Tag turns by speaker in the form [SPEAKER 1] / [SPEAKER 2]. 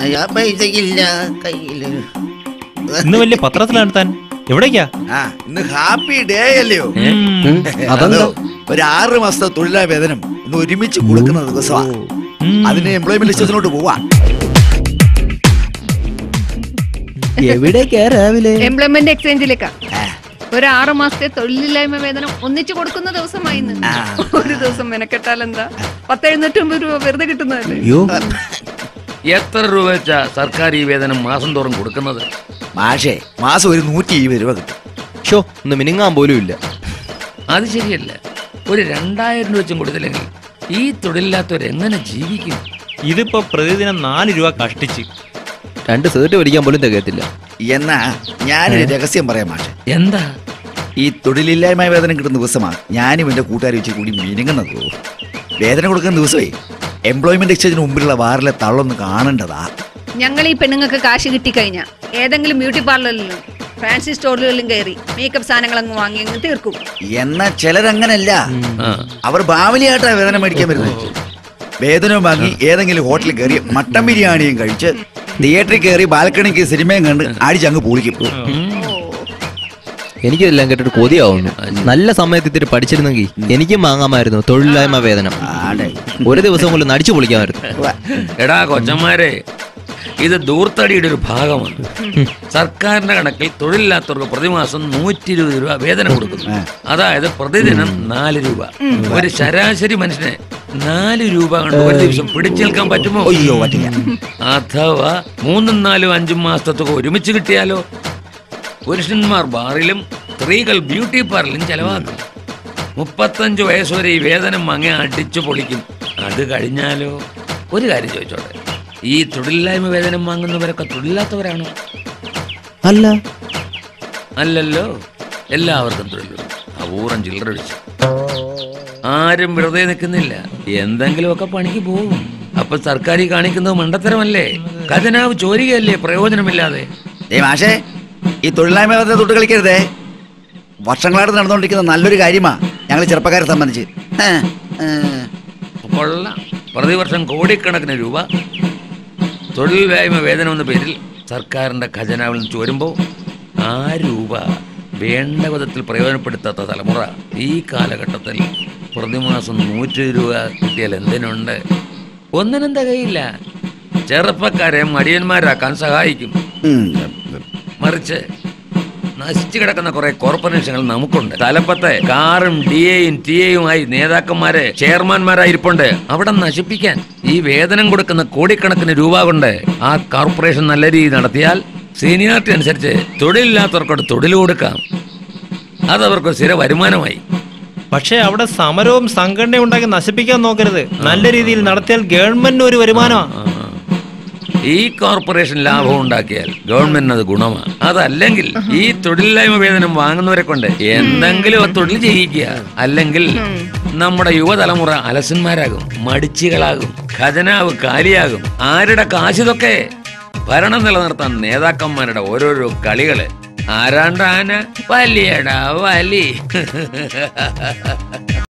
[SPEAKER 1] നയാ പൈസയില്ല കയ്യില്
[SPEAKER 2] ഇന്ന് വലിയ പത്രത്തിലാണ് താൻ എവിടേക്കാ
[SPEAKER 3] ആ ഇന്ന് ഹാപ്പി ഡേ അല്ലയോ
[SPEAKER 2] ഉം.
[SPEAKER 3] അതോ ഒരു ആറ് മാസത്തെ തൊഴിലാ വേതനം ഇന്ന് ഒരുമിച്ച് കൊടുക്കുന്ന ദിവസമാണ്
[SPEAKER 2] ഉം.
[SPEAKER 3] അതിന് എംപ്ലോയ്മെന്റ് ലിസ്റ്റത്തിലോട്ട് പോവാ
[SPEAKER 4] എവിടേക്കാ രാവിലെ
[SPEAKER 5] എംപ്ലോയ്മെന്റ് എക്സ്ചേഞ്ചിലേക്കാ
[SPEAKER 3] ആ,
[SPEAKER 5] ഒരു ആറ് മാസത്തെ തൊഴിലില്ലായ്മ വേതനം ഒന്നിച്ചു കൊടുക്കുന്ന ദിവസമായി ഇന്ന്
[SPEAKER 3] ആ.
[SPEAKER 5] ഒരു ദിവസം മെനക്കെട്ടാൽ എന്താ പത്ത് എഴുന്നൂറ്റമ്പത് രൂപ വെറുതെ കിട്ടുന്നതല്ലേ
[SPEAKER 4] അയ്യോ
[SPEAKER 6] എത്ര രൂപ വെച്ചാ സർക്കാർ ഈ വേതനം മാസം തോറും കൊടുക്കുന്നത്
[SPEAKER 3] മാഷേ മാസം ഒരു നൂറ്റി ഇരുപത് രൂപ കിട്ടും
[SPEAKER 4] ഷോ ഒന്ന് മിനുങ്ങാൻ പോലും ഇല്ല
[SPEAKER 6] അത് ശരിയല്ല ഒരു രണ്ടായിരം രൂപ വെച്ചും കൊടുത്തില്ലെങ്കിൽ ഈ തൊഴിലില്ലാത്തവരെങ്ങനെ ജീവിക്കും
[SPEAKER 2] ഇതിപ്പോ പ്രതിദിനം നാല് രൂപ കഷ്ടിച്ച്
[SPEAKER 4] രണ്ട് സേർട്ട് പഠിക്കാൻ പോലും തികയത്തില്ല
[SPEAKER 3] എന്നാ ഞാനൊരു രഹസ്യം പറയാം മാഷെ
[SPEAKER 6] എന്താ
[SPEAKER 3] ഈ തൊഴിലില്ലായ്മ വേതനം കിട്ടുന്ന ദിവസമാണ് ഞാനും എന്റെ കൂട്ടുകാർ വെച്ച് കൂടി മിനുങ്ങുന്നത് വേതനം കൊടുക്കുന്ന ദിവസമേ എംപ്ലോയ്മെന്റ് എക്സ്ചേഞ്ചിന് മുമ്പിലുള്ള വാറിലെ തള്ളൊന്ന് കാണേണ്ടതാ
[SPEAKER 5] ഞങ്ങൾ ഈ പെണ്ണുങ്ങൾക്ക് കാശ് കിട്ടിക്കഴിഞ്ഞാൽ ഏതെങ്കിലും ബ്യൂട്ടി പാർലറിലും ഫാൻസി സ്റ്റോറുകളിലും കയറി മേക്കപ്പ് സാധനങ്ങൾ അങ്ങ് വാങ്ങി അങ്ങ് തീർക്കും
[SPEAKER 3] എന്നാ ചിലരങ്ങനല്ല
[SPEAKER 6] ആ
[SPEAKER 3] അവർ ബാവലിയായിട്ടാ വേതനം മേടിക്കാൻ വരുന്നത് വേതനം വാങ്ങി ഏതെങ്കിലും ഹോട്ടലിൽ കയറി മട്ടൻ ബിരിയാണിയും കഴിച്ച് തിയേറ്ററിൽ കയറി ബാൽക്കണിക്ക് സിനിമയും കണ്ട് അടിച്ചങ്ങ് പൊളിക്കും
[SPEAKER 4] എനിക്കിതെല്ലാം കേട്ടിട്ട് കൊതിയാവുന്നു നല്ല സമയത്ത് ഇത്തിരി പഠിച്ചിരുന്നെങ്കിൽ എനിക്കും വാങ്ങാമായിരുന്നു തൊഴിലില്ലായ്മ വേതനം
[SPEAKER 3] ആടെ.
[SPEAKER 4] ഒരു ദിവസം കൊണ്ട് നടിച്ചു പൊളിക്കാമായിരുന്നു
[SPEAKER 3] ഉവ്വ.
[SPEAKER 6] എടാ കൊച്ചന്മാരെ ഇത് ദൂർത്തടിയുടെ ഒരു ഭാഗമാണ് സർക്കാരിന്റെ കണക്കിൽ തൊഴിലില്ലാത്തവർക്ക് പ്രതിമാസം നൂറ്റി ഇരുപത് രൂപ വേതനം കൊടുക്കുന്നു അതായത് പ്രതിദിനം നാല് രൂപ ഒരു ശരാശരി മനുഷ്യനെ നാല് രൂപ കൊണ്ട് ഒരു ദിവസം പിടിച്ചു നിൽക്കാൻ പറ്റുമോ
[SPEAKER 3] അയ്യോ പറ്റില്ല
[SPEAKER 6] അഥവാ മൂന്നും നാലും അഞ്ചും മാസത്തെ തുക ഒരുമിച്ച് കിട്ടിയാലോ പുരുഷന്മാർ ബാറിലും സ്ത്രീകൾ ബ്യൂട്ടി പാർലറിലും ചെലവാക്കും മുപ്പത്തഞ്ച് വയസ്സ് വരെ ഈ വേതനം വാങ്ങി അടിച്ചു പൊളിക്കും അത് കഴിഞ്ഞാലോ ഒരു കാര്യം ചോദിച്ചോട്ടെ ഈ തൊഴിലില്ലായ്മ വേതനം വാങ്ങുന്നവരൊക്കെ തൊഴിലില്ലാത്തവരാണോ
[SPEAKER 4] അല്ല
[SPEAKER 6] അല്ലല്ലോ എല്ലാവർക്കും തൊഴിലുണ്ട് അപൂർവം ചില്ലറ ഒഴിച്ച് ആരും വെറുതെ നിൽക്കുന്നില്ല എന്തെങ്കിലുമൊക്കെ പണിക്ക് പോകും അപ്പൊ സർക്കാർ ഈ കാണിക്കുന്നത് മണ്ടത്തരമല്ലേ ഖജനാവ് ചോരികയല്ലേ പ്രയോജനമില്ലാതെ
[SPEAKER 3] ഏ മാഷേ ഈ തൊഴിലില്ലായ്മ വേതനം തൊട്ട് കളിക്കരുതേ വർഷങ്ങളായിട്ട് നടന്നുകൊണ്ടിരിക്കുന്ന നല്ലൊരു കാര്യമാ ഞങ്ങൾ ചെറുപ്പക്കാരെ സംബന്ധിച്ച് ഏ, ഏ.
[SPEAKER 6] കൊള്ളാം പ്രതിവർഷം കോടിക്കണക്കിന് രൂപ തൊഴിലില്ലായ്മ വേതനം എന്ന പേരിൽ സർക്കാരിന്റെ ഖജനാവിൽ നിന്ന് ചോരുമ്പോൾ ആ രൂപ വേണ്ട വിധത്തിൽ പ്രയോജനപ്പെടുത്താത്ത തലമുറ ഈ കാലഘട്ടത്തിൽ പ്രതിമാസം നൂറ്റി രൂപ കിട്ടിയാൽ എന്തിനുണ്ട് ഒന്നിനും തികയില്ല ചെറുപ്പക്കാരെ മടിയന്മാരാക്കാൻ സഹായിക്കും
[SPEAKER 3] ഉം.
[SPEAKER 6] മറിച്ച് നശിച്ചു കിടക്കുന്ന കുറെ കോർപ്പറേഷനുകൾ നമുക്കുണ്ട് തലപ്പത്തെ കാറും ഡി എയും ടി എയുമായി നേതാക്കന്മാരെ ചെയർമാൻമാരായി ഇരിപ്പുണ്ട് അവിടെ നശിപ്പിക്കാൻ ഈ വേതനം കൊടുക്കുന്ന കോടിക്കണക്കിന് രൂപ കൊണ്ട് ആ കോർപ്പറേഷൻ നല്ല രീതിയിൽ നടത്തിയാൽ സീനിയോറിറ്റി അനുസരിച്ച് തൊഴിലില്ലാത്തവർക്കോട് തൊഴിൽ കൊടുക്കാം അതവർക്ക് സ്ഥിര വരുമാനമായി
[SPEAKER 2] പക്ഷേ അവിടെ സമരവും സംഘടനയും ഉണ്ടാക്കി നശിപ്പിക്കാൻ നോക്കരുത് നല്ല രീതിയിൽ നടത്തിയാൽ ഗവൺമെന്റിന് ഒരു വരുമാനമാണ്
[SPEAKER 6] ആ. ഈ കോർപ്പറേഷൻ ലാഭം ഉണ്ടാക്കിയാൽ ഗവൺമെന്റിന് അത് ഗുണമാണ് അതല്ലെങ്കിൽ ഈ തൊഴിലില്ലായ്മ വേതനം വാങ്ങുന്നവരെ കൊണ്ട് എന്തെങ്കിലും തൊഴിൽ ചെയ്യിക്കുക അല്ലെങ്കിൽ നമ്മുടെ യുവതലമുറ അലസന്മാരാകും മടിച്ചികളാകും ഖജനാവ് കാലിയാകും ആരുടെ കാശിതൊക്കെ ഭരണം നിലനിർത്താൻ നേതാക്കന്മാരുടെ ഓരോരോ കളികള് ആരാണ്ടാന വലിയടാ വലി